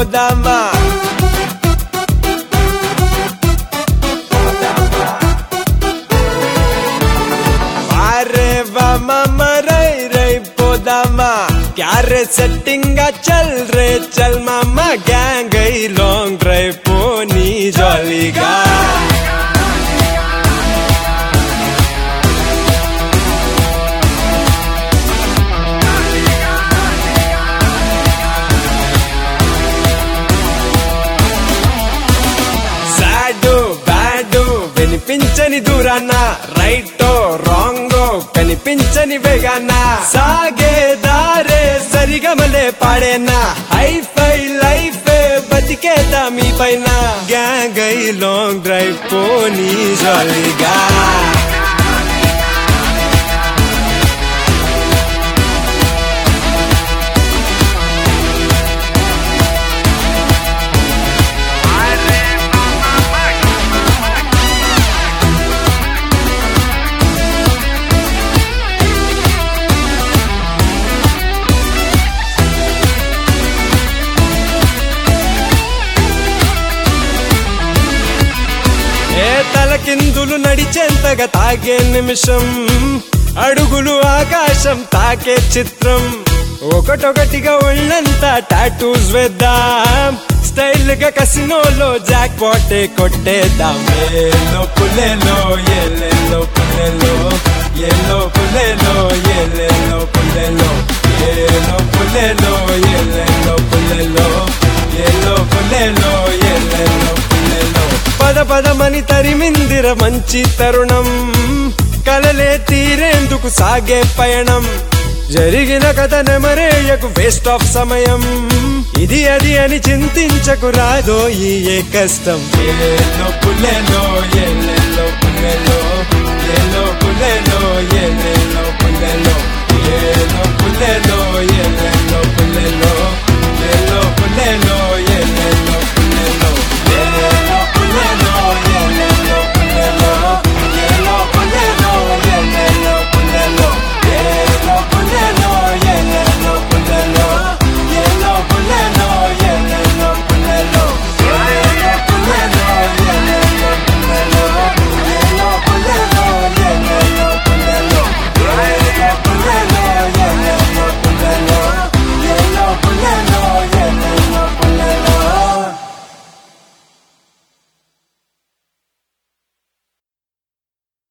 పోదామా అరే మామ రై రై పోదామా క్యారే సెట్టింగ్ చల్ రే చల్ మామ గ్యాంగ్ ఐ లాంగ్ డ్రైవ్ పోనీ జాలీగా సాడు బ్యాడు వినిపించని దూరాన రైటో రాంగో కనిపించని వేగాన సాగే దారే సరిగమలే పాడేనా హై ఫై లైఫ్ బతికేదా మీ పైన గ్యాంగ్ ఐ లాంగ్ డ్రైవ్ పోనీ జాలీగా ఏ తలకిందులు నడిచేంతగా తాగే నిమిషం అడుగులు ఆకాశం తాకే చిత్రం ఒకటొకటిగా ఒళ్ళంతా టాటూస్ వేద్దాం స్టైల్ గా కసినోలో జాక్ పాటే కొట్టేద్దాం ఏలో పుల్లెలో ఏలేలో పుల్లెలో ఏలో పుల్లెలో ఏలేలో పుల్లెలో ఏలో పుల్లెలో ఏలేలో పుల్లెలో ఏలో పుల్లెలో ఏలేలో పుల్లెలో పద పదమని తరిమిందిర మంచి తరుణం కలలే తీరేందుకు సాగే పయనం జరిగిన కథ నెమరేయకు వేస్ట్ ఆఫ్ సమయం ఇది అది అని చింతించకు రాదో ఈ ఏ కష్టం ఏలో పుల్లెలో ఏలెల్లో పుల్లెలో